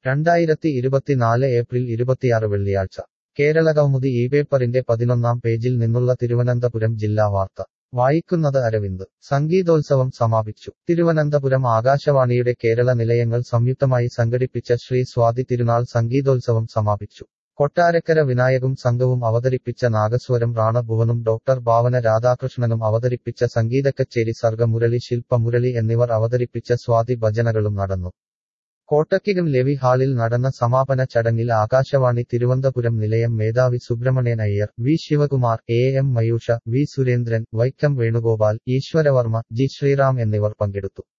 രണ്ടായിരത്തി ഇരുപത്തിനാല് ഏപ്രിൽ ഇരുപത്തിയാറ് വെള്ളിയാഴ്ച കേരള കൗമുദി ഈ പേപ്പറിന്റെ പതിനൊന്നാം പേജിൽ നിന്നുള്ള തിരുവനന്തപുരം ജില്ലാ വാർത്ത വായിക്കുന്നത് അരവിന്ദ് സംഗീതോത്സവം സമാപിച്ചു തിരുവനന്തപുരം ആകാശവാണിയുടെ കേരള നിലയങ്ങൾ സംയുക്തമായി സംഘടിപ്പിച്ച ശ്രീ സ്വാതി തിരുനാൾ സംഗീതോത്സവം സമാപിച്ചു കൊട്ടാരക്കര വിനായകും സംഘവും അവതരിപ്പിച്ച നാഗസ്വരം റാണഭുവനും ഡോക്ടർ ഭാവന രാധാകൃഷ്ണനും അവതരിപ്പിച്ച സംഗീതക്കച്ചേരി സർഗമുരളി ശില്പമുരളി എന്നിവർ അവതരിപ്പിച്ച സ്വാതി ഭജനകളും നടന്നു കോട്ടക്കികം ലെവി ഹാളിൽ നടന്ന സമാപന ചടങ്ങിൽ ആകാശവാണി തിരുവനന്തപുരം നിലയം മേധാവി Subrahmanian Iyer V Sivakumar A M Mayoosha V Surendran Vaikom Venugopal Eswaravarma G Sreeram എന്നിവർ പങ്കെടുത്തു